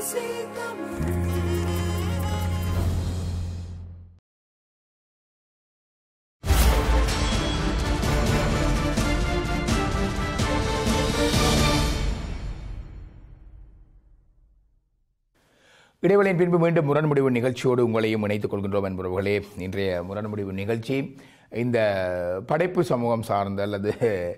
Sweet Tamil. இடைவெளியின் பின்பு மீண்டும் முரண்முடிவு நிகழ்ச்சியோடு உங்களையும் இணைத்துக் கொள்கின்றோம் என்பவர்களே இன்றைய முரண்முடிவு நிகழ்ச்சி இந்த படைப்பு சமூகம் சார்ந்த அல்லது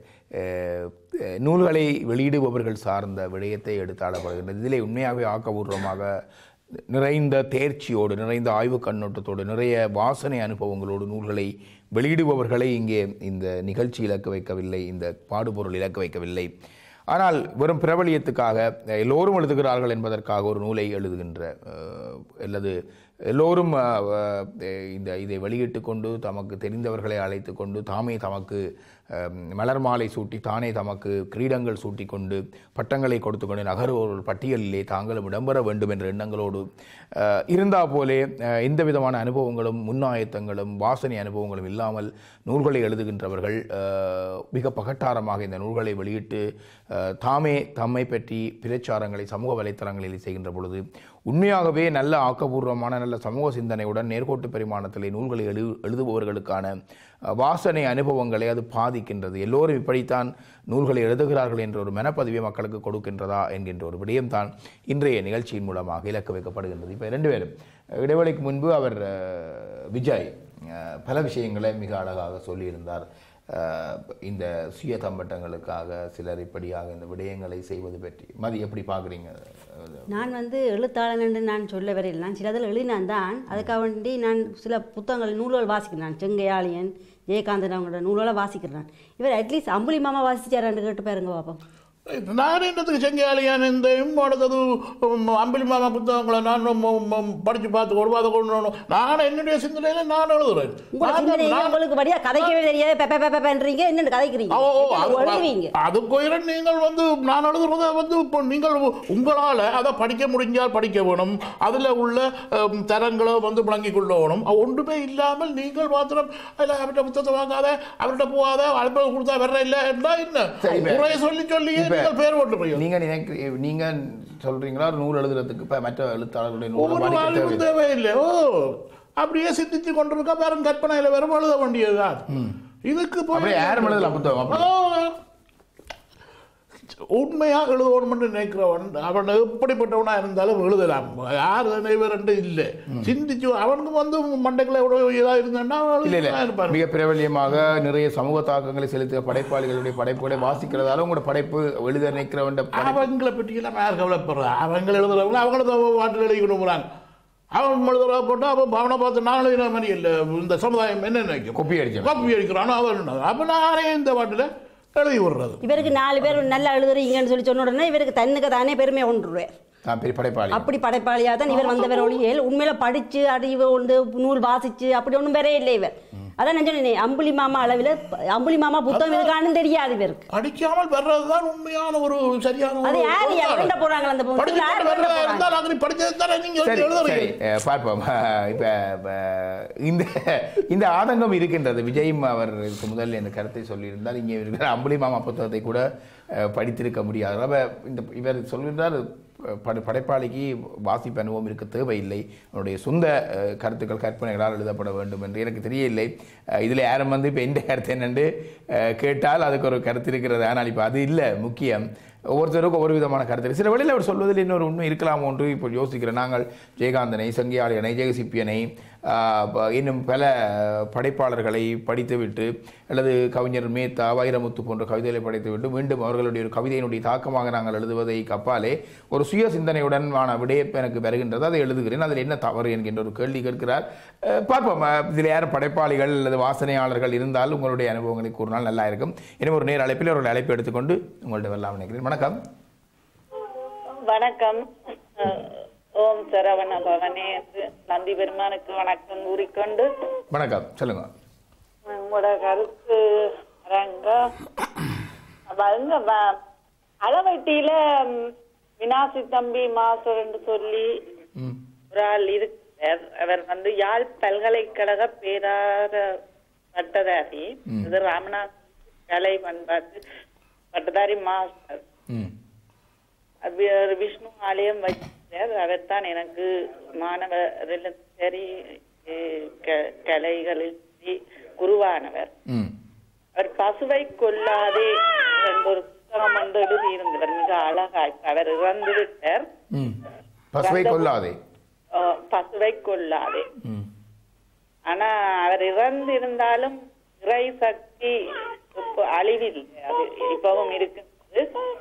அஹ், அஹ், நூல்களை வெளியிடுபவர்கள் சார்ந்த விடயத்தை எடுத்தாளப்படுகின்றது இதிலே உண்மையாகவே ஆக்கபூர்வமாக நிறைந்த தேர்ச்சியோடு நிறைந்த ஆய்வு கண்ணோட்டத்தோடு நிறைய வாசனை அனுபவங்களோடு நூல்களை வெளியிடுபவர்களை இங்கே இந்த நிகழ்ச்சி இலக்கு வைக்கவில்லை இந்த பாடுபொருள் இலக்கு வைக்கவில்லை ஆனால் வெறும் பிரபலியத்துக்காக எல்லோரும் எழுதுகிறார்கள் என்பதற்காக ஒரு நூலை எழுதுகின்ற அஹ், அல்லது எல்லோரும் அஹ், அஹ், இந்த இதை வெளியிட்டு கொண்டு தமக்கு தெரிந்தவர்களை அழைத்து கொண்டு தாமே தமக்கு அஹ், மலர் மாலை சூட்டி தானே தமக்கு கிரீடங்கள் சூட்டி கொண்டு பட்டங்களை கொடுத்து கொண்டு நகர் ஒரு பட்டியலிலே தாங்களும் இடம்பெற வேண்டும் என்ற எண்ணங்களோடு அஹ், இருந்தா போலே அஹ், எந்த விதமான அனுபவங்களும் முன்னாயத்தங்களும் வாசனை அனுபவங்களும் இல்லாமல் நூல்களை எழுதுகின்றவர்கள் அஹ், மிக பகட்டாரமாக இந்த நூல்களை வெளியிட்டு அஹ், தாமே தம்மை பற்றி பிரச்சாரங்களை சமூக வலைத்தளங்களில் செய்கின்ற பொழுது உண்மையாகவே நல்ல ஆக்கபூர்வமான நல்ல சமூக சிந்தனையுடன் நேர்கோட்டு பரிமாணத்திலே நூல்களை எழு எழுதுபவர்களுக்கான அஹ், வாசனை அனுபவங்களை அது பாதிக்கின்றது எல்லோரும் இப்படித்தான் நூல்களை எழுதுகிறார்கள் என்ற ஒரு மனப்பதிவை மக்களுக்கு கொடுக்கின்றதா என்கின்ற ஒரு விடயம்தான் இன்றைய நிகழ்ச்சியின் மூலமாக இலக்கு வைக்கப்படுகின்றது இப்போ ரெண்டு பேரும் இடைவெளிக்கு முன்பு அவர் அஹ், விஜய் அஹ், பல விஷயங்களை மிக அழகாக சொல்லியிருந்தார் அஹ், இந்த சுய தம்பட்டங்களுக்காக சிலர் இப்படியாக இந்த விடயங்களை செய்வது பற்றி மதி எப்படி பார்க்குறீங்க நான் வந்து எழுத்தாளன் என்று நான் சொல்ல வரையில் நான் சிலதில் எழுதினான் தான் அதுக்காக வேண்டி நான் சில புத்தகங்கள் நூல்கள் வாசிக்கிறேன் செங்கையாளியன் ஜெயகாந்தன் அவங்களோட நூல்களை வாசிக்கிறேன் இவர் அட்லீஸ்ட் அம்புலி மாமா வாசிச்சாரான்னு கேட்டு பாருங்க பாப்போம் நான் என்னத்துக்கு செங்காலியான் இந்த அடுத்தது அம்பலி மாமா புத்தகங்களை நான் படித்து பார்த்து கொண்டு அதை கொண்டு வரணும். நான் என்னுடைய சிந்தனையில நான் எழுதுறேன் உங்களை நான் சிந்தனை நான் உங்களுக்கு படியா கதைக்கவே தெரியாது பெப்ப பெப்ப பெப்பன்றீங்க என்னென்னு கதைக்கிறீங்க ஓ, ஓ, எப்படி அது- எழுதுவீங்க அதுக்கு நீங்கள் வந்து நான் எழுதுறத வந்து இப்போ நீங்கள் உங்களால் அதை படிக்க முடிஞ்சால் படிக்க வேணும் அதில் உள்ள ஹம், தரங்களை வந்து விளங்கிக் கொள்ள வேணும் அது ஒன்றுமே இல்லாமல் நீங்கள் மாத்திரம் அதில் அவர்கிட்ட புத்தகத்தை வாங்காத அவர்கிட்ட போகாத அனுப்ப கொடுத்தா வர்ற இல்லை என்றால் என்ன சரி, இப்ப- குறைய சொல்லி சொல்லியே இப்ப- நீங்கள் பேர் போட்டு போய் நீங்க நினைக்கிறீ நீங்க சொல்றீங்களா ஒரு நூல் எழுதுறதுக்கு இப்ப மற்ற எழுத்தாளர்களுடைய நூல் ஒவ்வொரு படிக்க நாளும் தேவையில்லை. தேவையில்லை ஓ அப்படியே சிந்திச்சு கொண்டிருக்கா வேறும் கற்பனையில் வெறும் எழுத வேண்டியதுதான் இதுக்கு போய் அப்படியே யாரும் எழுதலாம் புத்தகம் அப்படி. ஆ. உண்மையா எழுதணும்னு நினைக்கிறவன் அவன் எப்படிப்பட்டவனா இருந்தாலும் எழுதலாம் யார் நினைவர் இல்லை சிந்திச்சு அவனுக்கு வந்து மண்டைக்குள்ள எவ்வளோ இதாக இருந்தான்னா அவன் இல்ல இல்ல எழுதிதான் இருப்பான் மிக பிரபல்யமாக நிறைய சமூக தாக்கங்களை செலுத்திய படைப்பாளிகளுடைய படைப்புகளை வாசிக்கிறதால உங்களோட படைப்பு எழுத நினைக்கிறவன் அவங்களை பற்றியெல்லாம் யார் கவலைப்படுறா அவங்க எழுதுறவங்க அவங்கள வாட்டில் எழுதி விடுறாங்க அவன் எழுதுறா போட்டு அவன் அவனை பார்த்து நான் எழுதின மாதிரி இல்லை இந்த சமுதாயம் என்ன நினைக்கும் கொப்பி அடிச்சவன். காப்பி அடிக்கிறானோ அவன் அப்போ நானே இந்த வாட்டில் எழுதி விடுறது இவருக்கு நாலு பேர் நல்லா எழுதுறீங்கன்னு சொல்லி சொன்ன உடனே இவருக்கு தன்னுக்கு தானே பெருமை கொண்டுருவேன் நான் பெரிய படைப்பாளி அப்படி படைப்பாளியாக தான் இவர் வந்தவர் ஒளியல் உண்மையில படிச்சு அறிவு வந்து நூல் வாசிச்சு அப்படி ஒன்றும் வேறே இல்லை இவர் அதான் நான் சொன்னேன் அம்புலி மாமா அளவில் அம்புலி மாமா புத்தகம் இருக்கான்னு தெரியாது இவருக்கு படிக்காமல் வர்றதுதான் உண்மையான ஒரு சரியான அது ஒரு யார் எழுத்தாளர். எவன்ட போறாங்களா அந்த பொண்ணு? படிச்சுட்டு யார் வர்றதா எவன்ட இருந்தால் அங்கே படிச்சது தானே நீங்க சரி வந்து சரி எழுதுறீங்க அஹ், பார்ப்போம் இப்போ இந்த இந்த ஆதங்கம் இருக்கின்றது விஜயும் அவர் இதுக்கு முதல்ல இந்த கருத்தை சொல்லியிருந்தார் இங்கே இருக்கிற அம்புலி மாமா புத்தகத்தை கூட அஹ், படித்திருக்க முடியாது அப்ப இந்த இவர் சொல்கின்றார் அஹ், படை படைப்பாளிக்கு வாசிப்பு அனுபவம் இருக்க தேவையில்லை அவருடைய சொந்த அஹ், கருத்துக்கள் கற்பனைகளால் எழுதப்பட வேண்டும் என்று எனக்கு தெரியவில்லை அஹ், இதில் யாரும் வந்து இப்போ எந்த கருத்து என்னென்று அஹ், கேட்டால் அதுக்கு ஒரு கருத்து இருக்கிறது ஆனால் இப்போ அது இல்லை முக்கியம் ஒவ்வொருத்தருக்கும் ஒவ்வொரு விதமான கருத்து இருக்கு. சில வழியில் அவர் சொல்வதில் இன்னொரு உண்மை இருக்கலாம் ஒன்று இப்போ யோசிக்கிறேன் நாங்கள் ஜெயகாந்தனை சங்கியாளியனை ஜெயசிப்பியனை ஆஹ், ப- இன்னும் பல படைப்பாளர்களை படித்துவிட்டு அல்லது கவிஞர் மேத்தா வைரமுத்து போன்ற கவிதைகளை படித்துவிட்டு மீண்டும் அவர்களுடைய ஒரு கவிதையினுடைய தாக்கமாக நாங்கள் எழுதுவதை கப்பாலே ஒரு சுய சிந்தனையுடன் ஆன விடயப்பு எனக்கு வருகின்றது அதை எழுதுகிறேன் அதில் என்ன தவறு என்கின்ற ஒரு கேள்வி கேட்கிறார் அஹ், பார்ப்போம் அஹ், இதில் யாரும் படைப்பாளிகள் அல்லது வாசனையாளர்கள் இருந்தால் உங்களுடைய அனுபவங்களை கூறினால் நல்லா இருக்கும் இன்னும் ஒரு நேர் அழைப்பில் ஒரு அழைப்பு எடுத்துக்கொண்டு உங்கள்கிட்ட வரலாம் நினைக்கிறேன் வணக்கம் வணக்கம் அஹ், ஓம் சரவண பவனே என்று நந்தி பெருமானுக்கு வணக்கம் கூறிக்கொண்டு வணக்கம் சொல்லுங்க உங்களோட கருத்து அரங்க அவங்க வ- அளவட்டியில ம், வினாசி தம்பி மாஸ்டர் என்று சொல்லி ம் ஒரு ஆள் இருக்கிறார் அவர் வந்து யாழ் பல்கலைக்கழக பேரார பட்டதாரி இது ராமநாத் கலை பண்பாட்டு பட்டதாரி மாஸ்டர் ம் அது விஷ்ணு ஆலயம் வச்சு வாசித்தார் அவர்தான் எனக்கு மாணவரிலும் சரி அஹ், க- கலைகளில் சரி குருவானவர் ம் அவர் பசுவை கொல்லாதே என்ற ஒரு புத்தகம் ஒன்று எழுதியிருந்தவர் மிக அழகாய் அவர் இறந்து விட்டார் ம் பசுவை கொல்லாதே அஹ், பசுவை கொல்லாதே ம் ஆனா அவர் இறந்து இருந்தாலும் இறை சக்தி இப்போ அழிவில்லை அது இப்பவும் இருக்கின்றது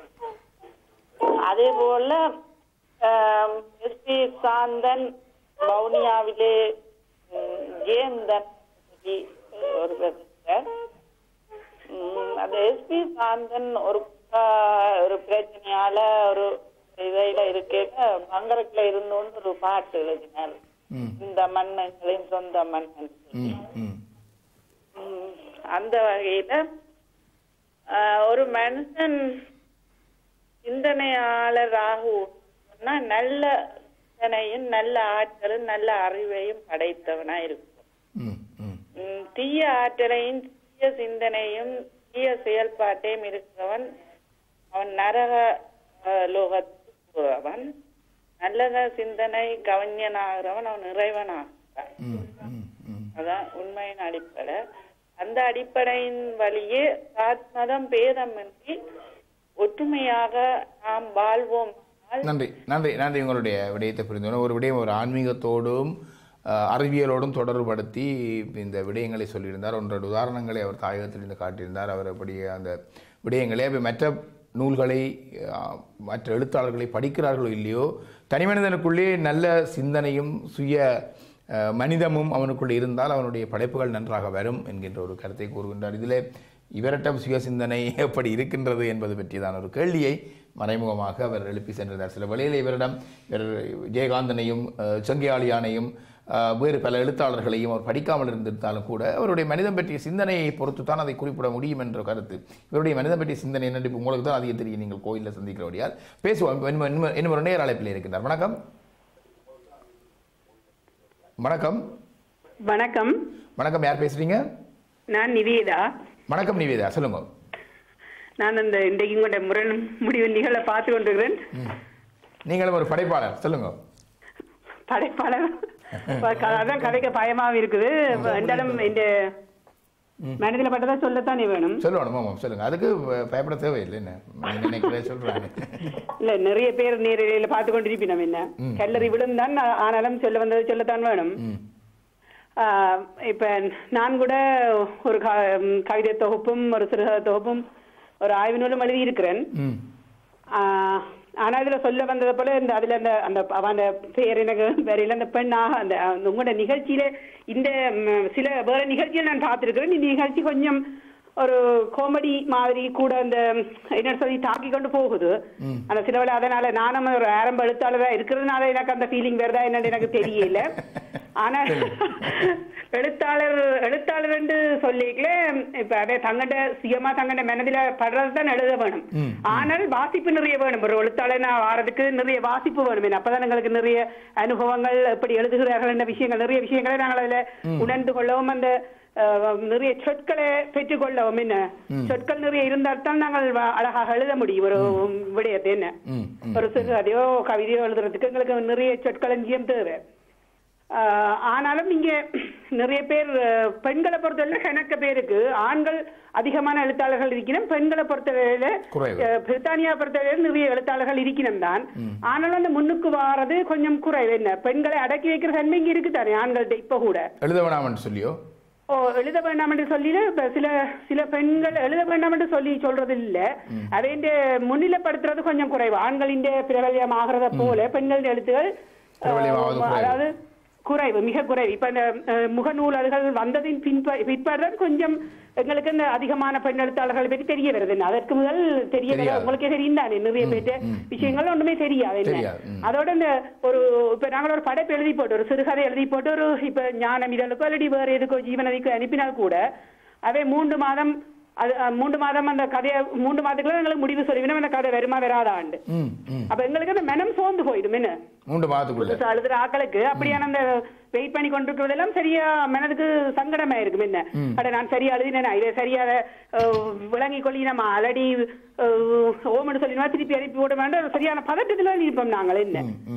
அதே போல எஸ் பி சாந்தன் வவுனியாவிலே ம், ஜேந்தன் சொல்லி ஒருவர் இருக்கார். ம், அந்த எஸ்பி சாந்தன் ஒரு ஆஹ், ஒரு பிரச்சனையால ஒரு இதையில இருக்க மங்கரத்துல இருந்தோன்னு ஒரு பாட்டு எழுதினார் ம் இந்த மன்னங்களின் சொந்த மன்னன் சொல்லி. ம் ம் ம், அந்த வகையில ஆஹ், ஒரு மனுஷன் சிந்தனையாளராக சொன்னா நல்ல சிந்தனையும் நல்ல ஆற்றலும் நல்ல அறிவையும் படைத்தவனா இருக்கும் ம் ம் ம், தீய ஆற்றலையும் தீய சிந்தனையும் தீய செயல்பாட்டையும் இருக்கிறவன் அவன் நரக அஹ், லோகத்துக்கு போறவன் நல்லத சிந்தனை கவிஞனாகிறவன் அவன் இறைவனாகிறான் ம் ம் ம் அதான் உண்மையின் அடிப்படை அந்த அடிப்படையின் வழியே ஆத்மதம் பேதமின்றி ஒற்றுமையாக நாம் வாழ்வோம் நன்றி நன்றி நன்றி உங்களுடைய விடயத்தை புரிந்து ஒரு விடயம் ஒரு ஆன்மீகத்தோடும் அஹ், அறிவியலோடும் தொடர்புபடுத்தி இந்த விடயங்களை சொல்லியிருந்தார் ஒன்றோட உதாரணங்களை அவர் தாயகத்திலிருந்து காட்டியிருந்தார் அவர் அப்படி அந்த விடயங்களை அப்ப மற்ற நூல்களை அஹ், மற்ற எழுத்தாளர்களை படிக்கிறார்களோ இல்லையோ தனிமனிதனுக்குள்ளே நல்ல சிந்தனையும் சுய அஹ், மனிதமும் அவனுக்குள் இருந்தால் அவனுடைய படைப்புகள் நன்றாக வரும் என்கின்ற ஒரு கருத்தை கூறுகின்றார் இதிலே இவரிடம் சுய சிந்தனை எப்படி இருக்கின்றது என்பது பற்றியதான ஒரு கேள்வியை மறைமுகமாக அவர் எழுப்பி சென்றிருந்தார் சில வழியில் இவரிடம் இவர் ஜெயகாந்தனையும் அஹ், செங்கையாளியானையும் அஹ், வேறு பல எழுத்தாளர்களையும் அவர் படிக்காமல் இருந்திருந்தாலும் கூட அவருடைய மனிதம் பற்றிய சிந்தனையை பொறுத்து தான் அதை குறிப்பிட முடியும் என்ற கருத்து இவருடைய மனிதம் பற்றிய சிந்தனை என்னென்று இப்போ உங்களுக்கு தான் அதிகம் தெரியும் நீங்கள் கோயிலில் சந்திக்கிறபடியால் பேசுவோம் இன்னும் இன்னும் இன்னும் ஒரு நேர அழைப்பில் இருக்கின்றார் வணக்கம் வணக்கம் வணக்கம் வணக்கம் யார் பேசுறீங்க நான் நிவேதா வணக்கம் நிவேதா சொல்லுங்க நான் அந்த இன்றைக்கு உங்களோட முரண் முடிவு நிகழ பார்த்து கொண்டிருக்கிறேன் நீங்களும் ஒரு படைப்பாளர் சொல்லுங்க படைப்பாளர் அதான் கதைக்க பயமாவும் இருக்குது என்றாலும் இந்த மனதில் பட்டதா சொல்லத்தானே வேணும் சொல்லணும் ஆமாம் சொல்லுங்க அதுக்கு ப- பயப்பட தேவையில்லை என்ன நான் நினைக்கிறேன் சொல்றாங்க இல்ல நிறைய பேர் நேரில் பார்த்து கொண்டிருப்பினோம் என்ன கல்லறி விழுந்தான் ஆனாலும் சொல்ல வந்தது சொல்லத்தான் வேணும் ம் ஆஹ் இப்ப நான் கூட ஒரு க- ம், கவிதை தொகுப்பும் ஒரு சிறுகதை தொகுப்பும் ஒரு ஆய்வு நூலும் எழுதி இருக்கிறேன் ம் ஆஹ் ஆனா இதுல சொல்ல வந்தது போல இந்த அதுல அந்த அந்த அவன் பேர் எனக்கு வேறையில அந்த பெண்ணாக அந்த அந்த உங்களோட நிகழ்ச்சியில இந்த ம், சில வேற நிகழ்ச்சியில் நான் பார்த்திருக்கிறேன் இந்த நிகழ்ச்சி கொஞ்சம் ஒரு காமெடி மாதிரி கூட அந்த ம், என்ன சொல்லி தாக்கி கொண்டு போகுது அந்த சில வேளை அதனால நானும் ஒரு ஆரம்ப எழுத்தாளரா இருக்கிறதுனால எனக்கு அந்த ஃபீலிங் வருதா என்னன்னு எனக்கு தெரியல ஆனா எழுத்தாளர் எழுத்தாளர் என்று சொல்லிக்கல இப்ப அதே தங்கண்ட சுயமா தங்கண்ட மனதில படுறதுதான் எழுத வேணும் ஆனால் வாசிப்பு நிறைய வேணும் ஒரு எழுத்தாளர் ஆறதுக்கு நிறைய வாசிப்பு வேணும் ஏன்னா அப்பதான் எங்களுக்கு நிறைய அனுபவங்கள் எப்படி எழுதுகிறார்கள் என்ற விஷயங்கள் நிறைய விஷயங்களை நாங்கள் அதுல உணர்ந்து கொள்ளவும் அந்த அஹ், நிறைய சொற்களை பெற்றுக்கொள்ளவும் என்ன சொற்கள் நிறைய இருந்தால் தான் நாங்கள் வ- அழகாக எழுத முடியும் ஒரு விடயத்தை என்ன ம் ஒரு சிறுகதையோ கவிதையோ எழுதுறதுக்கு எங்களுக்கு நிறைய சொற்களஞ்சியம் தேவை ஆஹ் ஆனாலும் இங்க நிறைய பேர் அஹ், பெண்களை பொறுத்தவரை கணக்க பேருக்கு ஆண்கள் அதிகமான எழுத்தாளர்கள் இருக்கணும் பெண்களை பொறுத்தவரையில குறைவு. அஹ், பிரித்தானியா பொறுத்தவரையில நிறைய எழுத்தாளர்கள் இருக்கணும் தான் ஆனாலும் அந்த முன்னுக்கு வாரது கொஞ்சம் குறைவு என்ன பெண்களை அடக்கி வைக்கிற தன்மை இங்க இருக்குதானே ஆண்கள்ட்ட இப்ப கூட எழுத வேணாம்னு சொல்லியோ ஓ எழுத வேண்டாம் என்று சொல்லி இப்ப சில சில பெண்கள் எழுத வேண்டாம் என்று சொல்லி சொல்றது இல்ல அவைண்ட முன்னிலைப்படுத்துறது கொஞ்சம் குறைவு ஆண்களின் பிரபல்யம் ஆகிறத போல பெண்களின் எழுத்துகள் பிரபல்யமாவது அஹ், குறைவு. அதாவது குறைவு மிக குறைவு இப்ப இந்த அஹ், முகநூல்கள் வந்ததின் பின்ப பிற்பாடுதான் கொஞ்சம் எங்களுக்கு இந்த அதிகமான பெண் எழுத்தாளர்களை பற்றி தெரிய வருது என்ன. அதற்கு முதல் தெரிய வர தெரியாது. உங்களுக்கே தெரியும் தானே நிறைய பேர்ட்ட விஷயங்கள் ஒண்ணுமே தெரியாது என்ன தெரியாது, ம். அதோட இந்த ஒரு இப்ப நாங்கள் ஒரு படைப்பு எழுதி போட்டு ஒரு சிறுகதை எழுதி போட்டு ஒரு இப்ப ஞானம் இதழுக்கோ அல்லடி வேறு எதுக்கோ ஜீவனதிக்கோ அனுப்பினால் கூட அவை மூன்று மாதம் அது அஹ், மூன்று மாதம் அந்த கதையை மூன்று மாதத்துக்குள்ள எங்களுக்கு முடிவு சொல்லிவிடும் அந்த கதை வருமா வராதாண்டு ம் ம் அப்ப எங்களுக்கு அந்த மனம் சோர்ந்து போயிடும் என்ன மூன்று மாதத்துக்குள்ள புதுசா எழுதுற ஆக்களுக்கு அப்படியான அந்த வெயிட் பண்ணி கொண்டிருக்கிறதெல்லாம் சரியா மனதுக்கு சங்கடமா இருக்கும் என்ன அட நான் சரியா எழுதினேனா இதை சரியா அஹ், விளங்கி கொள்ளி நம்ம அலடி ஓமனு சொல்லி திருப்பி அனுப்பி விட வேண்டாம் சரியான பதட்டத்துல இருப்போம் நாங்கள் என்ன ம் ம் ம்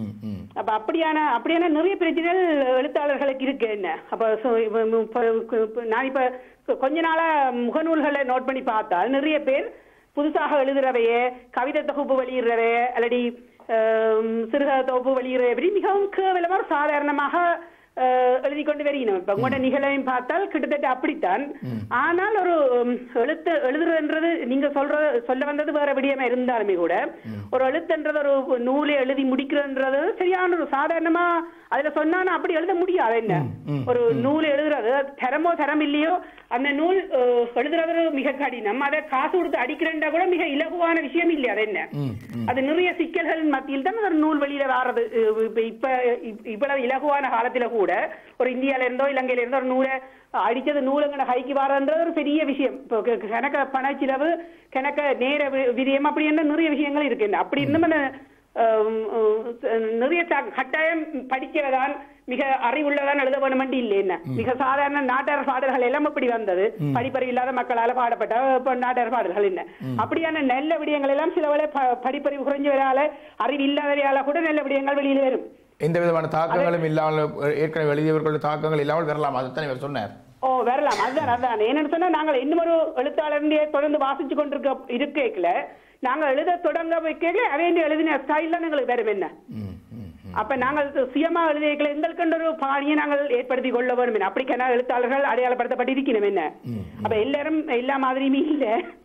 அப்ப அப்படியான அப்படியான நிறைய பிரச்சனைகள் எழுத்தாளர்களுக்கு இருக்கு என்ன அப்ப so, இப்ப, இப்ப, இப்ப, நான் இப்ப கொஞ்ச நாளா முகநூல்களை நோட் பண்ணி பார்த்தால் நிறைய பேர் புதுசாக எழுதுறவையே கவிதை தொகுப்பு வெளியிடுறவே அல்லடி ஆம், சிறுகதை தொகுப்பு வெளியிடுறவை மிகவும் கேவலமா சாதாரணமாக அஹ், எழுதி கொண்டு வருகிறோம் இப்ப உங்களோட நிகழையும் பார்த்தால் கிட்டத்தட்ட அப்படித்தான் ஆனால் ஒரு உம், எழுத்து எழுதுறதுன்றது நீங்க சொல்ற சொல்ல வந்தது வேற விடியமா இருந்தாலுமே கூட ஒரு எழுத்துன்றது ஒரு நூலை எழுதி முடிக்கிறதுன்றது சரியான ஒரு சாதாரணமா அதுல சொன்னா அப்படி எழுத முடியாது என்ன ஒரு நூல் எழுதுறது அது தரமோ தரம் இல்லையோ அந்த நூல் அஹ், எழுதுறது மிக கடினம் அதை காசு கொடுத்து அடிக்கிறேன்டா கூட மிக இலகுவான விஷயம் இல்லை அது என்ன அது நிறைய சிக்கல்கள் மத்தியில் தான் ஒரு நூல் வெளியில வாரது அஹ் இப்ப இப்ப இப்- இவ்வளவு இலகுவான காலத்துல கூட ஒரு இந்தியால இருந்தோ இலங்கையில இருந்தோ ஒரு நூலை அடிச்சது நூலுங்கட கைக்கு வாரன்றது ஒரு பெரிய விஷயம் இப்போ க- கணக்க பணச்சிலவு கணக்க நேர வி- விதியம் அப்படி என்ன நிறைய விஷயங்கள் இருக்கு என்ன அப்படி இருந்தும் அந்த அஹ், அஹ், நிறைய த- கட்டாயம் படிக்கிறதான் மிக அறிவுள்ளதான் எழுத வேணுமென்று இல்லை என்ன மிக சாதாரண நாட்டார் பாடல்கள் எல்லாம் அப்படி வந்தது படிப்பறிவு இல்லாத மக்களால பாடப்பட்ட இப்ப நாட்டார் பாடல்கள் என்ன அப்படியான நல்ல விடயங்கள் எல்லாம் சில வேளை ப- படிப்பறிவு குறைஞ்சவரால அறிவு இல்லாதவரால கூட நல்ல விடயங்கள் வெளியில வரும் எந்த விதமான தாக்கங்களும் இல்லாமல் ஏற்கனவே எழுதியவர்களுடைய தாக்கங்கள் இல்லாமல் வரலாம் அதுதான் இவர் சொன்னார் ஓ வரலாம் அதுதான் அதுதான் என்னன்னு சொன்னா நாங்கள் இன்னொரு எழுத்தாளருடைய தொடர்ந்து வாசிச்சு கொண்டிருக்க இருக்கேக்கல நாங்க எழுத தொடங்க வைக்கல அவன் எழுதின ஸ்டைல் தான் எங்களுக்கு வரும் என்ன ம், ம், ம். அப்ப நாங்கள் சுயமா எழுதியக்கல எங்களுக்கு ஒரு பாணியை நாங்கள் ஏற்படுத்தி கொள்ள வேண்டும் என்ன அப்படிக்கான எழுத்தாளர்கள் அடையாளப்படுத்தப்பட்டு இருக்கணும் என்ன அப்ப எல்லாரும் எல்லா மாதிரியுமே இல்ல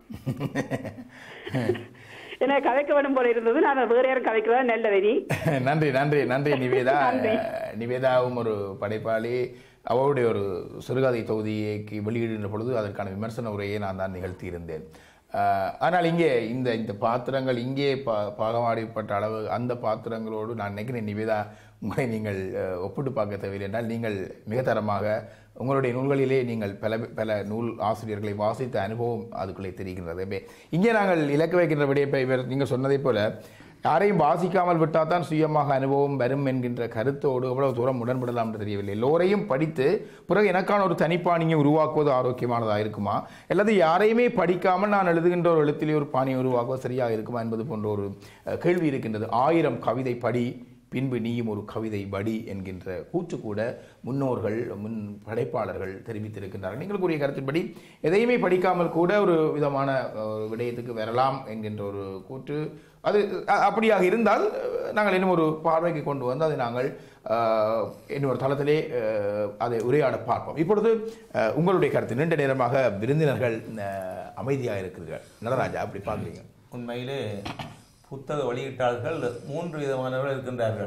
ஏன்னா கதைக்க வேணும் போல இருந்தது நான் வேற யாரும் கதைக்கிறதா நல்லது நீ நன்றி நன்றி நன்றி நிவேதா நன்றி. நிவேதாவும் ஒரு படைப்பாளி அவருடைய ஒரு சிறுகதை தொகுதிக்கு வெளியிடுகின்ற பொழுது அதற்கான விமர்சன உரையை நான் தான் நிகழ்த்தியிருந்தேன் அஹ், ஆனால் இங்கே இந்த இந்த பாத்திரங்கள் இங்கே பா பாகமாடிப்பட்ட அளவு அந்த பாத்திரங்களோடு நான் நினைக்கிறேன் நிவேதா உங்களை நீங்கள் அஹ், ஒப்பிட்டு பார்க்க தேவையில்லை என்றால் நீங்கள் மிக தரமாக உங்களுடைய நூல்களிலே நீங்கள் பல பல நூல் ஆசிரியர்களை வாசித்த அனுபவம் அதுக்குள்ளே தெரிகின்றது இப்ப இங்கே நாங்கள் இலக்கு வைக்கின்ற விடையை இவர் நீங்கள் சொன்னதைப் போல யாரையும் வாசிக்காமல் விட்டால் தான் சுயமாக அனுபவம் வரும் என்கின்ற கருத்தோடு எவ்வளவு தூரம் உடன்படலாம் என்று தெரியவில்லை எல்லோரையும் படித்து பிறகு எனக்கான ஒரு தனிப்பாணியை உருவாக்குவது ஆரோக்கியமானதாக இருக்குமா அல்லது யாரையுமே படிக்காமல் நான் எழுதுகின்ற ஒரு எழுத்திலே ஒரு பாணியை உருவாக்குவது சரியாக இருக்குமா என்பது போன்ற ஒரு அஹ், கேள்வி இருக்கின்றது ஆயிரம் கவிதை படி பின்பு நீயும் ஒரு கவிதை படி என்கின்ற கூற்று கூட முன்னோர்கள் முன் படைப்பாளர்கள் தெரிவித்திருக்கின்றார்கள் நீங்கள் கூறிய கருத்தின்படி எதையுமே படிக்காமல் கூட ஒரு விதமான அஹ், விடயத்துக்கு வரலாம் என்கின்ற ஒரு கூற்று அது அ- அப்படியாக இருந்தால் அஹ், நாங்கள் இன்னும் ஒரு பார்வைக்கு கொண்டு வந்து அதை நாங்கள் அஹ், இன்னும் ஒரு தளத்திலே அஹ், அதை உரையாட பார்ப்போம் இப்பொழுது அஹ், உங்களுடைய கருத்து நீண்ட நேரமாக விருந்தினர்கள் அஹ், அமைதியாக இருக்கிறீர்கள் நடராஜா அப்படி பார்க்குறீங்க உண்மையிலே புத்தக வெளியீட்டாளர்கள் மூன்று விதமானவர்கள் இருக்கின்றார்கள்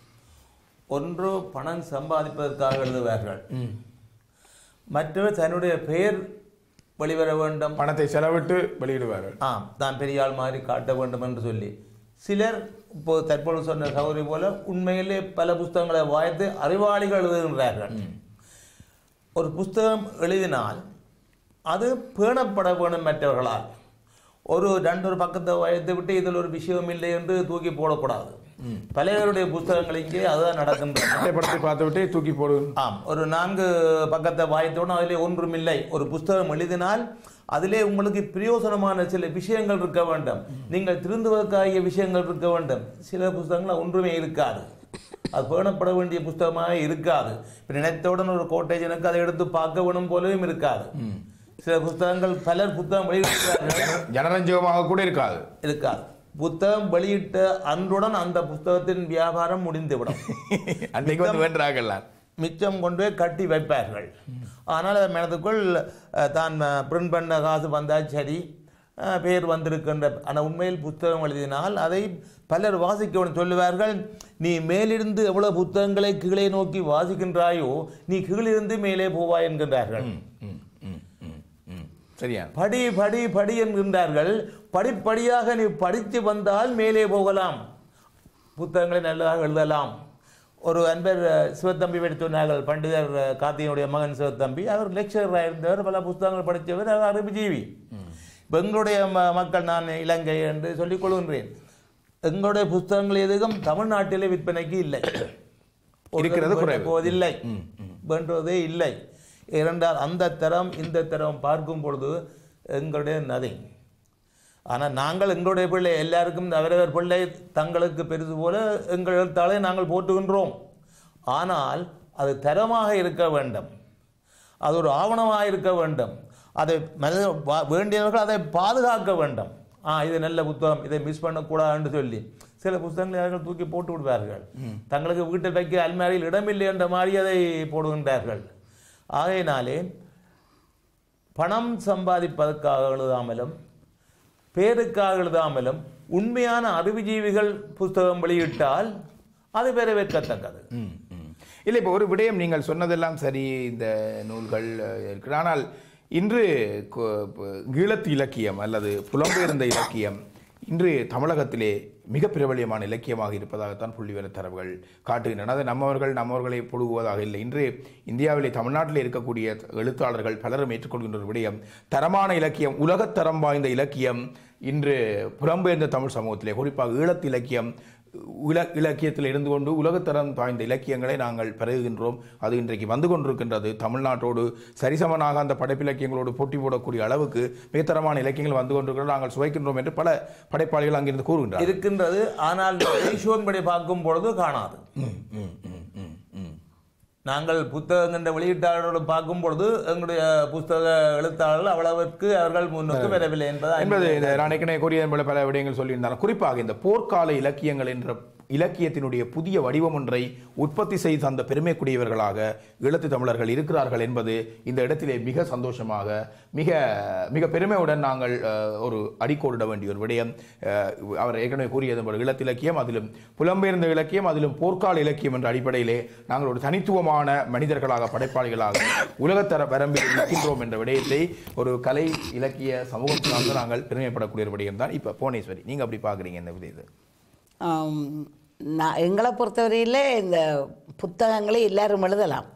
ஒன்று பணம் சம்பாதிப்பதற்காக எழுதுவார்கள் மற்றவர் தன்னுடைய பெயர் வெளிவர வேண்டும் பணத்தை செலவிட்டு வெளியிடுவார்கள் ஆம் தான் பெரிய ஆள் மாதிரி காட்ட வேண்டும் என்று சொல்லி சிலர் இப்போ தற்பொழுது சொன்ன சௌரி போல உண்மையிலே பல புஸ்தகங்களை வாய்த்து அறிவாளிகள் எழுதுகின்றார்கள் ஒரு புஸ்தகம் எழுதினால் அது பேணப்பட வேணும் மற்றவர்களால் ஒரு ரெண்டு ஒரு பக்கத்தை வயத்தை விட்டு இதில் ஒரு விஷயம் இல்லை என்று தூக்கி போடக்கூடாது பழையவருடைய புஸ்தகங்கள் இங்கே அதுதான் நடக்கின்றது அட்டை படத்தை பார்த்துவிட்டு தூக்கி போடு ஆம் ஒரு நான்கு பக்கத்தை வாய்த்தோடு அதிலே ஒன்றுமில்லை ஒரு புஸ்தகம் எழுதினால் அதிலே உங்களுக்கு பிரயோசனமான சில விஷயங்கள் இருக்க வேண்டும் நீங்கள் திருந்துவதற்காகிய விஷயங்கள் இருக்க வேண்டும் சில புஸ்தகங்கள் ஒன்றுமே இருக்காது அது பேணப்பட வேண்டிய புஸ்தகமாக இருக்காது இப்ப நினைத்தவுடன் ஒரு கோட்டேஜ் எனக்கு அதை எடுத்து பார்க்க வேணும் போலவும் இருக்காது சில புஸ்தகங்கள் பலர் புத்தகம் வெளியிட்டிருக்கிறார்கள் ஜனரஞ்சகமாக கூட இருக்காது இருக்காது புத்தகம் வெளியிட்ட அன்றுடன் அந்த புத்தகத்தின் வியாபாரம் முடிந்துவிடும் அன்றைக்கு வந்து வேண்டாங்கல்லாம் மிச்சம் கொண்டு போய் கட்டி வைப்பார்கள் ஆனால் அதை மனதுக்குள் அஹ், தான் பிரிண்ட் பண்ண காசு வந்தால் சரி அஹ், பேர் வந்திருக்கின்ற ஆனால் உண்மையில் புத்தகம் எழுதினால் அதை பலர் வாசிக்கணும் சொல்லுவார்கள் நீ மேலிருந்து எவ்வளவு புத்தகங்களை கீழே நோக்கி வாசிக்கின்றாயோ நீ கீழிருந்து மேலே போவாய் என்கின்றார்கள் சரியா படி படி படி என்கின்றார்கள் படிப்படியாக நீ படித்து வந்தால் மேலே போகலாம் புத்தகங்களை நல்லதாக எழுதலாம் ஒரு அன்பர் அஹ், சிவத்தம்பி பற்றி சொன்னார்கள் பண்டிதர் அஹ், கார்த்திகனுடைய மகன் சிவத்தம்பி அவர் லெக்சராக இருந்தவர் பல புத்தகங்கள் படித்தவர் அவர் அறிவுஜீவி இப்ப எங்களுடைய ம- மக்கள் நான் இலங்கை என்று சொல்லிக் கொள்கின்றேன் எங்களுடைய புத்தகங்கள் எதுவும் தமிழ்நாட்டிலே விற்பனைக்கு இல்லை இருக்கிறது குறைவு. போவதில்லை வேண்டுவதே இல்லை இரண்டால் அந்த தரம் இந்த தரம் பார்க்கும் பொழுது எங்களுடைய நதிங் ஆனால் நாங்கள் எங்களுடைய பிள்ளை எல்லாருக்கும் அவரவர் பிள்ளை தங்களுக்கு பெரிது போல எங்கள் எழுத்தாளை நாங்கள் போற்றுகின்றோம் ஆனால் அது தரமாக இருக்க வேண்டும் அது ஒரு ஆவணமாக இருக்க வேண்டும் அதை மனித வா- வேண்டியவர்கள் அதை பாதுகாக்க வேண்டும் ஆ இது நல்ல புத்தகம் இதை மிஸ் பண்ணக்கூடாதுன்னு சொல்லி சில புத்தகங்களை அவர்கள் தூக்கி போட்டு விடுவார்கள் தங்களுக்கு வீட்டில் வைக்க அல்மாரியில் இடமில்லை என்ற மாதிரி அதை போடுகின்றார்கள் ஆகையினாலே பணம் சம்பாதிப்பதற்காக எழுதாமலும் பேருக்காக எழுதாமலும் உண்மையான அறிவுஜீவிகள் புஸ்தகம் வெளியிட்டால் அது வரவேற்கத்தக்கது ம், ம். இல்லை இப்போ ஒரு விடயம் நீங்கள் சொன்னதெல்லாம் சரி இந்த நூல்கள் அஹ், இருக்கு ஆனால் இன்று கு- ப- ஈழத்து இலக்கியம் அல்லது புலம்பெயர்ந்த இலக்கியம் இன்று தமிழகத்திலே மிக பிரபல்யமான இலக்கியமாக இருப்பதாகத்தான் புள்ளிவிவர தரவுகள் காட்டுகின்றன அது நம்மவர்கள் நம்மவர்களை புழுகுவதாக இல்லை இன்று இந்தியாவிலே தமிழ்நாட்டிலே இருக்கக்கூடிய எழுத்தாளர்கள் பலரும் ஏற்றுக்கொள்கின்ற ஒரு விடயம் தரமான இலக்கியம் உலகத்தரம் வாய்ந்த இலக்கியம் இன்று புலம்பெயர்ந்த தமிழ் சமூகத்திலே குறிப்பாக ஈழத்து இலக்கியம் இல இலக்கியத்தில் இருந்து கொண்டு உலகத்தரம் வாய்ந்த இலக்கியங்களை நாங்கள் பெறுகின்றோம் அது இன்றைக்கு வந்து கொண்டிருக்கின்றது தமிழ்நாட்டோடு சரிசமனாக அந்த படைப்பிலக்கியங்களோடு போட்டி போடக்கூடிய அளவுக்கு மிகத்தரமான இலக்கியங்கள் வந்து கொண்டிருக்கிறோம் நாங்கள் சுவைக்கின்றோம் என்று பல படைப்பாளிகள் அங்கிருந்து கூறுகின்றனர் இருக்கின்றது ஆனால் ரேஷியோன்படி பார்க்கும் பொழுது காணாது ம், ம், ம், ம், ம். நாங்கள் புத்தகங்கள் வெளியீட்டாளரோடு பார்க்கும் பொழுது எங்களுடைய புத்தக எழுத்தாளர்கள் அவ்வளவிற்கு அவர்கள் முன்னுக்கு வரவில்லை என்பது என்பது இந்த நான் ஏற்கனவே கூறியது போல பல விடயங்கள் சொல்லியிருந்தாலும் குறிப்பாக இந்த போர்க்கால இலக்கியங்கள் என்ற இலக்கியத்தினுடைய புதிய வடிவம் ஒன்றை உற்பத்தி செய்து தந்த பெருமைக்குரியவர்களாக ஈழத்து தமிழர்கள் இருக்கிறார்கள் என்பது இந்த இடத்திலே மிக சந்தோஷமாக மிக மிக பெருமையுடன் நாங்கள் அஹ், ஒரு அடிக்கோடிட வேண்டிய ஒரு விடயம் அஹ், அவர் ஏற்கனவே கூறியது போல ஈழத்து இலக்கியம் அதிலும் புலம்பெயர்ந்த இலக்கியம் அதிலும் போர்க்கால இலக்கியம் என்ற அடிப்படையிலே நாங்கள் ஒரு தனித்துவமான மனிதர்களாக படைப்பாளிகளாக உலகத்தர வரம்பில் இருக்கின்றோம் என்ற விடயத்தை ஒரு கலை இலக்கிய சமூகம் சார்ந்து நாங்கள் பெருமைப்படக்கூடிய ஒரு விடயம் தான் இப்போ புவனேஸ்வரி நீங்க அப்படி பார்க்குறீங்க இந்த விடயத்தை ஆம், நான் எங்களை பொறுத்தவரையில் இந்த புத்தகங்களை எல்லாரும் எழுதலாம்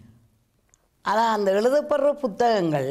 ஆனால் அந்த எழுதப்படுற புத்தகங்கள்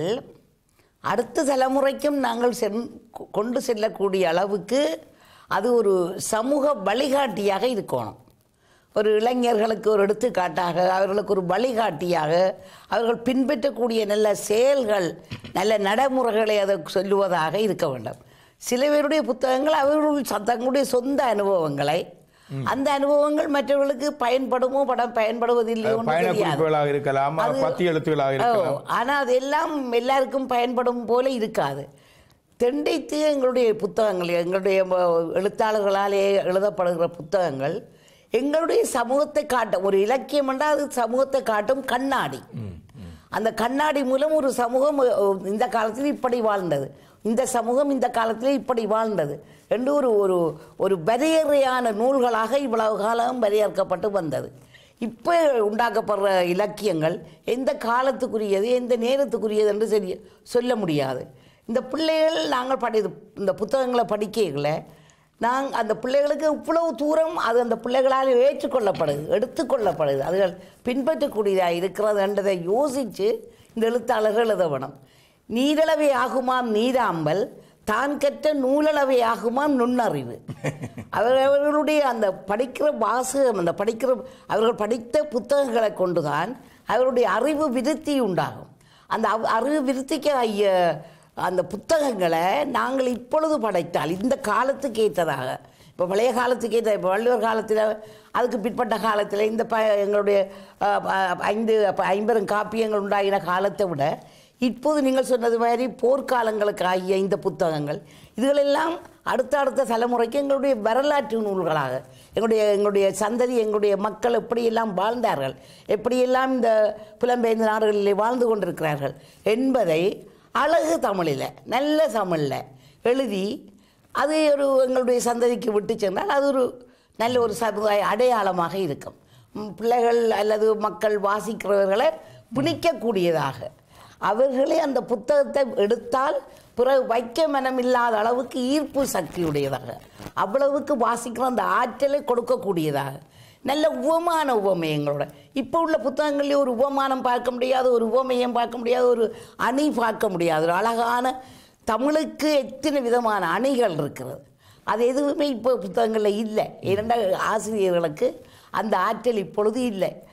அடுத்த தலைமுறைக்கும் நாங்கள் சென் கொண்டு செல்லக்கூடிய அளவுக்கு அது ஒரு சமூக வழிகாட்டியாக இருக்கணும் ஒரு இளைஞர்களுக்கு ஒரு எடுத்துக்காட்டாக அவர்களுக்கு ஒரு வழிகாட்டியாக அவர்கள் பின்பற்றக்கூடிய நல்ல செயல்கள் நல்ல நடைமுறைகளை அதை சொல்லுவதாக இருக்க வேண்டும் சில பேருடைய புத்தகங்கள் அவர்கள் ச- தங்களுடைய சொந்த அனுபவங்களை அந்த அனுபவங்கள் மற்றவர்களுக்கு பயன்படுமோ படம் பயன்படுவதில்லையோ பயண தெரியாது குறிப்புகளாக இருக்கலாம் அது- பத்தி எழுத்துக்களாக இருக்கலாம் ஓ, ஆனா அதெல்லாம் எல்லாருக்கும் பயன்படும் போல இருக்காது தெண்டைத்து எங்களுடைய புத்தகங்கள் எங்களுடைய ம- எழுத்தாளர்களாலே எழுதப்படுகிற புத்தகங்கள் எங்களுடைய சமூகத்தை காட்டும் ஒரு இலக்கியம் என்றால் அது சமூகத்தை காட்டும் கண்ணாடி அந்த கண்ணாடி மூலம் ஒரு சமூகம் அஹ், இந்த காலத்தில் இப்படி வாழ்ந்தது இந்த சமூகம் இந்த காலத்தில் இப்படி வாழ்ந்தது என்று ஒரு ஒரு ஒரு வரையறையான நூல்களாக இவ்வளவு காலம் வரையறுக்கப்பட்டு வந்தது இப்போ உண்டாக்கப்படுற இலக்கியங்கள் எந்த காலத்துக்குரியது எந்த நேரத்துக்குரியது என்று சரி சொல்ல முடியாது இந்த பிள்ளைகள் நாங்கள் படி இந்த புத்தகங்களை படிக்கல நாங்கள் அந்த பிள்ளைகளுக்கு இவ்வளவு தூரம் அது அந்த பிள்ளைகளால் ஏற்றுக்கொள்ளப்படுது எடுத்துக்கொள்ளப்படுது அதுகள் பின்பற்றக்கூடியதாக இருக்கிறது என்றதை யோசித்து இந்த எழுத்தாளர்கள் எழுத வேணும் நீரளவை ஆகுமாம் நீராம்பல் தான் கற்ற நூலளவை ஆகுமாம் நுண்ணறிவு அவர் அவர்களுடைய அந்த படிக்கிற வாசகம் அந்த படிக்கிற அவர்கள் படித்த புத்தகங்களை கொண்டுதான் அவருடைய அறிவு விருத்தி உண்டாகும் அந்த அவ்- அறிவு விருத்திக்கு ஐய அந்த புத்தகங்களை நாங்கள் இப்பொழுது படைத்தால் இந்த காலத்துக்கு ஏற்றதாக இப்போ பழைய காலத்துக்கு ஏற்ற இப்போ வள்ளுவர் காலத்தில் அதுக்கு பிற்பட்ட காலத்தில் இந்த ப எங்களுடைய அஹ், அஹ், ஐந்து அப்ப ஐம்பெரும் காப்பியங்கள் உண்டாகின காலத்தை விட இப்போது நீங்கள் சொன்னது மாதிரி போர்க்காலங்களுக்கு ஆகிய இந்த புத்தகங்கள் இதுகளெல்லாம் அடுத்த அடுத்த தலைமுறைக்கு எங்களுடைய வரலாற்று நூல்களாக எங்களுடைய எங்களுடைய சந்ததி எங்களுடைய மக்கள் எப்படியெல்லாம் வாழ்ந்தார்கள் எப்படியெல்லாம் இந்த புலம்பெயர்ந்த நாடுகளிலே வாழ்ந்து கொண்டிருக்கிறார்கள் என்பதை அழகு தமிழில் நல்ல தமிழில் எழுதி அது ஒரு எங்களுடைய சந்ததிக்கு விட்டு சென்றால் அது ஒரு நல்ல ஒரு சமுதாய அடையாளமாக இருக்கும் ம், பிள்ளைகள் அல்லது மக்கள் வாசிக்கிறவர்களை பிணிக்கக்கூடியதாக அவர்களே அந்த புத்தகத்தை எடுத்தால் பிறகு வைக்க மனமில்லாத அளவுக்கு ஈர்ப்பு சக்தியுடையதாக அவ்வளவுக்கு வாசிக்கிற அந்த ஆற்றலை கொடுக்கக்கூடியதாக நல்ல உவமான உவமையங்களோட இப்போ உள்ள புத்தகங்கள்லேயே ஒரு உவமானம் பார்க்க முடியாது ஒரு உவமையம் பார்க்க முடியாது ஒரு அணி பார்க்க முடியாது ஒரு அழகான தமிழுக்கு எத்தனை விதமான அணிகள் இருக்கிறது அது எதுவுமே இப்போ புத்தகங்களில் இல்லை இரண்டாவது ஆசிரியர்களுக்கு அந்த ஆற்றல் இப்பொழுது இல்லை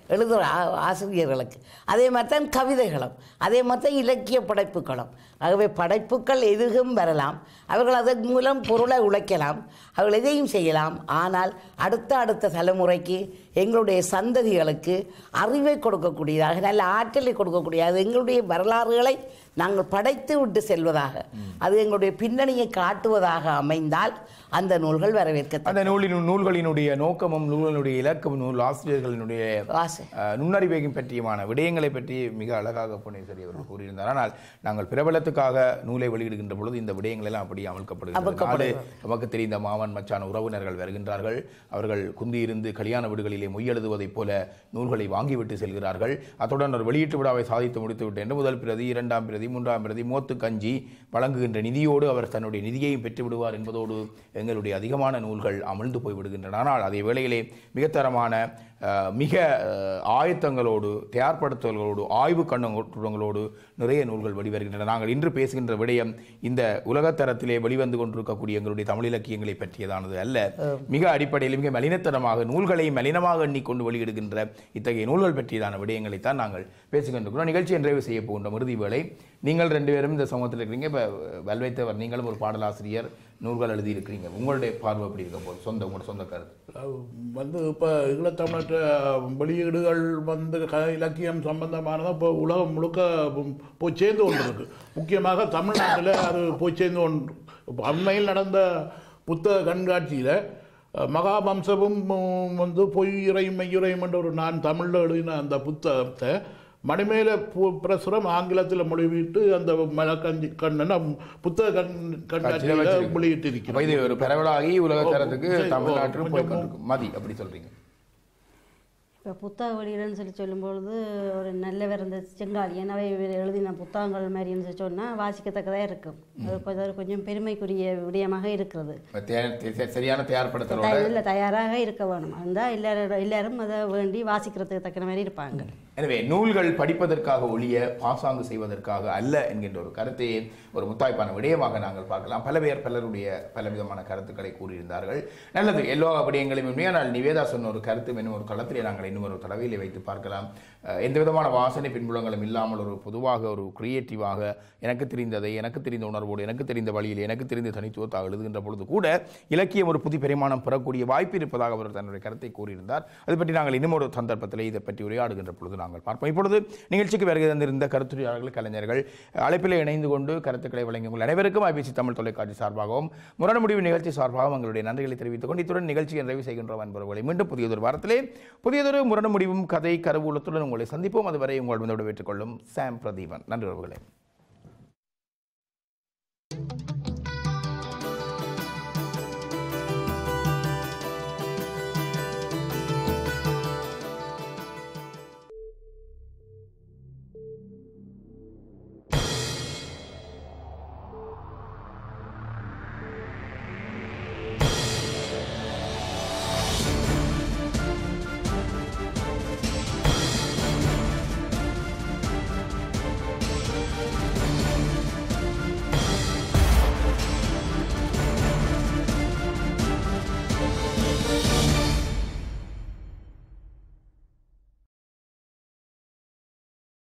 எழுதுகிற ஆ- ஆசிரியர்களுக்கு அதே மாதிரி தான் கவிதைகளும் அதே மாதிரி தான் இலக்கிய படைப்புகளும் ஆகவே படைப்புகள் எதுவும் வரலாம் அவர்கள் அதன் மூலம் பொருளை உழைக்கலாம் அவர்கள் எதையும் செய்யலாம் ஆனால் அடுத்த அடுத்த தலைமுறைக்கு எங்களுடைய சந்ததிகளுக்கு அறிவை கொடுக்கக்கூடியதாக நல்ல ஆற்றலை கொடுக்கக்கூடிய அது எங்களுடைய வரலாறுகளை நாங்கள் படைத்து விட்டு செல்வதாக அது எங்களுடைய பின்னணியை காட்டுவதாக அமைந்தால் அந்த நூல்கள் வரவேற்க அந்த நூலின் நூல்களினுடைய நோக்கமும் நூலினுடைய இலக்கமும் நூல் ஆசிரியர்களினுடைய ஆசை அஹ், நுண்ணறிவையும் பற்றியமான விடயங்களை பற்றி மிக அழகாக புனேஸ்வரி அவர்கள் கூறியிருந்தார் ஆனால் நாங்கள் பிரபலத்துக்காக நூலை வெளியிடுகின்ற பொழுது இந்த விடயங்கள் எல்லாம் அப்படியே அமல்கப்படுகிறது நாடு நமக்கு தெரிந்த மாமன் மச்சான் உறவினர்கள் வருகின்றார்கள் அவர்கள் குந்தியிருந்து கல்யாண வீடுகளிலே மொய்யெழுதுவதைப் போல நூல்களை வாங்கிவிட்டு செல்கிறார்கள் அத்துடன் ஒரு வெளியீட்டு விழாவை சாதித்து முடித்து விட்டு என்று முதல் பிரதி இரண்டாம் பிரதி மூன்றாம் பிரதி மோத்து கஞ்சி வழங்குகின்ற நிதியோடு அவர் தன்னுடைய நிதியையும் பெற்று விடுவார் என்பதோடு எங்களுடைய அதிகமான நூல்கள் அமிழ்ந்து போய் விடுகின்றன ஆனால் அதே வேளையிலே மிகத்தரமான அஹ், மிக அஹ், ஆயத்தங்களோடு தயார்படுத்தல்களோடு ஆய்வு கண்ணோட்டங்களோடு நிறைய நூல்கள் வெளிவருகின்றன நாங்கள் இன்று பேசுகின்ற விடயம் இந்த உலகத்தரத்திலே வெளிவந்து கொண்டிருக்கக்கூடிய எங்களுடைய தமிழ் இலக்கியங்களை பற்றியதானது அல்ல மிக அடிப்படையில் மிக மலினத்தனமாக நூல்களை மலினமாக எண்ணிக்கொண்டு வெளியிடுகின்ற இத்தகைய நூல்கள் பற்றியதான விடயங்களைத்தான் நாங்கள் பேசுகின்றோம் நிகழ்ச்சியை நிறைவு செய்ய போகின்ற இறுதி வேளை நீங்கள் ரெண்டு பேரும் இந்த சமூகத்தில் இருக்கிறீங்க இப்போ வல்வைத்தவர் நீங்களும் ஒரு பாடலாசிரியர் நூல்கள் எழுதியிருக்கிறீங்க உங்களுடைய பார்வை எப்படி இருக்க போகுது சொந்த உங்களோட சொந்த கருத்து அது வந்து இப்போ ஈழத்தமிழற்ற வெளியீடுகள் வந்து க இலக்கியம் சம்பந்தமானது இப்போ உலகம் முழுக்க போய் சேர்ந்து கொண்டு இருக்கு முக்கியமாக தமிழ்நாட்டில் அது போய் சேர்ந்து கொண்டு இப்போ அண்மையில் நடந்த புத்தக கண்காட்சியில் மகாவம்சமும் உம், வந்து பொய்யுரையும் மெய்யுரையும் என்ற ஒரு நான் தமிழில் எழுதின அந்த புத்தகத்தை மணிமேல பு- பிரசுரம் ஆங்கிலத்தில் மொழிவிட்டு அந்த மலக்கஞ்சி கண்ணன் புத்தக கண் கண்காட்சியில் வச்சிருக்கு. வெளியிட்டிருக்கிறோம் அப்ப இது ஒரு பரவலாகி உலகத்தரத்துக்கு சரி, ஓ, தமிழ்நாட்டில் போய் கொஞ்சம் கொண்டிருக்கு மதி அப்படி சொல்றீங்க இப்போ புத்தக வெளியிடன்னு சொல்லி சொல்லும்பொழுது ஒரு நல்லவர் இந்த செங்கால் எனவே இவர் எழுதின புத்தகங்கள் மாதிரின்னு சொல்லி சொன்னால் வாசிக்கத்தக்கதாக இருக்கும் அது கொஞ்சம் அது கொஞ்சம் பெருமைக்குரிய விடயமாக இருக்கிறது இப்ப தே- தே- சரியான தயார்படுத்தலோட இல்லை தயாராக இருக்க வேணும் அந்த எல்லாரும் எல்லாரும் அதை வேண்டி வாசிக்கிறதுக்கு தக்கன மாதிரி இருப்பாங்க எனவே நூல்கள் படிப்பதற்காக ஒழிய பாசாங்கு செய்வதற்காக அல்ல என்கின்ற ஒரு கருத்தையே ஒரு முத்தாய்ப்பான விடயமாக நாங்கள் பார்க்கலாம் பல பேர் பலருடைய பலவிதமான கருத்துக்களை கூறியிருந்தார்கள் நல்லது எல்லா விடயங்களையும் உண்மையானால் நிவேதா சொன்ன ஒரு கருத்து என்னும் ஒரு களத்திலே நாங்கள் இன்னும் ஒரு தடவையிலே வைத்து பார்க்கலாம் அஹ், எந்த விதமான வாசனை பின்புலங்களும் இல்லாமல் ஒரு பொதுவாக ஒரு கிரியேட்டிவாக எனக்கு தெரிந்ததை எனக்கு தெரிந்த உணர்வோடு எனக்கு தெரிந்த வழியில் எனக்கு தெரிந்த தனித்துவத்தாக எழுதுகின்ற பொழுது கூட இலக்கியம் ஒரு புது பரிமாணம் பெறக்கூடிய வாய்ப்பு இருப்பதாக அவர் தன்னுடைய கருத்தை கூறியிருந்தார் அது பற்றி நாங்கள் இன்னும் ஒரு சந்தர்ப்பத்தில் இதை பற்றி உரையாடுகின்ற பொழுது நாங்கள் பார்ப்போம் இப்பொழுது நிகழ்ச்சிக்கு வருகை தந்திருந்த கருத்துரையாளர்கள் கலைஞர்கள் அழைப்பில் இணைந்து கொண்டு கருத்துக்களை வழங்கிய உங்கள் அனைவருக்கும் ஐபிசி தமிழ் தொலைக்காட்சி சார்பாகவும் முரண முடிவு நிகழ்ச்சி சார்பாகவும் எங்களுடைய நன்றிகளை தெரிவித்துக் கொண்டு இத்துடன் நிகழ்ச்சியை நிறைவு செய்கின்றோம் என்பவர்களை மீண்டும் புதியதொரு வாரத்திலே புதியதொரு முரண முடிவும் கதை கருவூலத்துடன் உங்களை சந்திப்போம் அதுவரை உங்கள் வந்து விட்டுக்கொள்ளும் சாம் பிரதீபன் நன்றி உறவுகளே